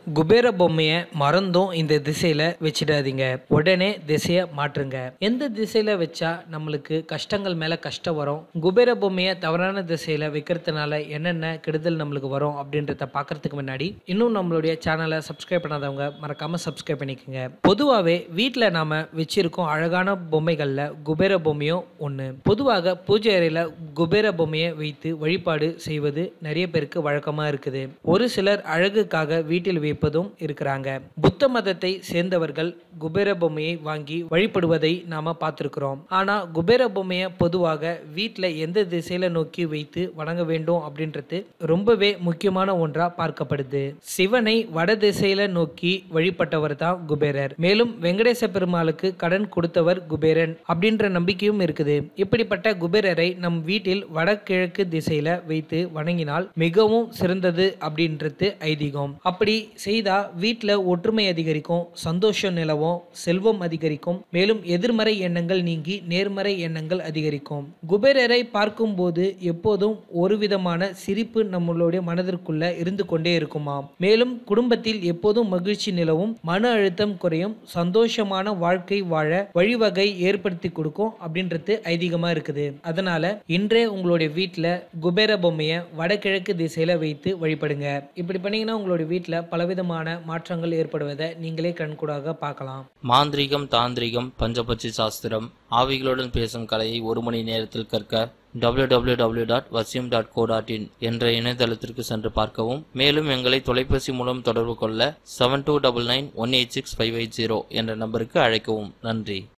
குபேர பொம்மையை மறந்தும் இந்த திசையில் வச்சிடாதீங்க உடனே திசையை மாற்றுங்க எந்த திசையில் வச்சா நம்மளுக்கு கஷ்டங்கள் மேலே கஷ்டம் வரும் குபேர பொம்மையை தவறான திசையில் வைக்கிறதுனால என்னென்ன கெடுதல் நம்மளுக்கு வரும் அப்படின்றத பார்க்கறதுக்கு முன்னாடி இன்னும் நம்மளுடைய சேனலை சப்ஸ்கிரைப் பண்ணாதவங்க மறக்காம சப்ஸ்கிரைப் பண்ணிக்கோங்க பொதுவாகவே வீட்டில் நாம வச்சிருக்கோம் அழகான பொம்மைகளில் குபேர பொம்மையும் ஒன்று பொதுவாக பூஜை அறையில் குபேர பொம்மையை வைத்து வழிபாடு செய்வது நிறைய பேருக்கு வழக்கமாக இருக்குது ஒரு சிலர் அழகுக்காக வீட்டில் வைப்பதும் இருக்கிறாங்க புத்த மதத்தை சேர்ந்தவர்கள் குபேர பொம்மையை வாங்கி வழிபடுவதை நாம பார்த்துருக்கிறோம் ஆனா குபேர பொம்மையை பொதுவாக வீட்டில் எந்த திசையில நோக்கி வைத்து வணங்க வேண்டும் அப்படின்றது ரொம்பவே முக்கியமான ஒன்றா பார்க்கப்படுது சிவனை வட திசையில நோக்கி வழிபட்டவர் தான் குபேரர் மேலும் வெங்கடேச பெருமாளுக்கு கடன் கொடுத்தவர் குபேரன் அப்படின்ற நம்பிக்கையும் இருக்குது இப்படிப்பட்ட குபேரரை நம் வீட்டில் வடகிழக்கு திசையில வைத்து வணங்கினால் மிகவும் சிறந்தது அப்படின்றது ஐதீகம் அப்படி செய்தா வீட்டில் ஒற்றுமை அதிகரிக்கும் சந்தோஷம் நிலவும் செல்வம் அதிகரிக்கும் மேலும் எதிர்மறை எண்ணங்கள் நீங்கி நேர்மறை எண்ணங்கள் அதிகரிக்கும் குபேரரை பார்க்கும்போது எப்போதும் ஒரு விதமான சிரிப்பு நம்மளுடைய மனதிற்குள்ள இருந்து கொண்டே இருக்குமாம் மேலும் குடும்பத்தில் எப்போதும் மகிழ்ச்சி நிலவும் மன அழுத்தம் குறையும் சந்தோஷமான வாழ்க்கை வாழ வழிவகை ஏற்படுத்தி கொடுக்கும் அப்படின்றது ஐதீகமா இருக்குது அதனால இன்றே உங்களுடைய வீட்டில் குபேர பொம்மையை வடகிழக்கு திசையில வைத்து வழிபடுங்க இப்படி பண்ணீங்கன்னா உங்களுடைய வீட்டில் பலவிதமான மாற்றங்கள் ஏற்படுவதை நீங்களே கண்கூடாக பார்க்கலாம் மாந்திரீகம் தாந்திரிகம் பஞ்சபட்சி சாஸ்திரம் ஆவிகளுடன் பேசும் கலையை ஒரு மணி நேரத்தில் கற்க www.vasyum.co.in dot dot co dot in என்ற இணையதளத்திற்கு சென்று பார்க்கவும் மேலும் எங்களை தொலைபேசி மூலம் தொடர்பு கொள்ள seven two double nine one eight six five eight zero என்ற நம்பருக்கு அழைக்கவும் நன்றி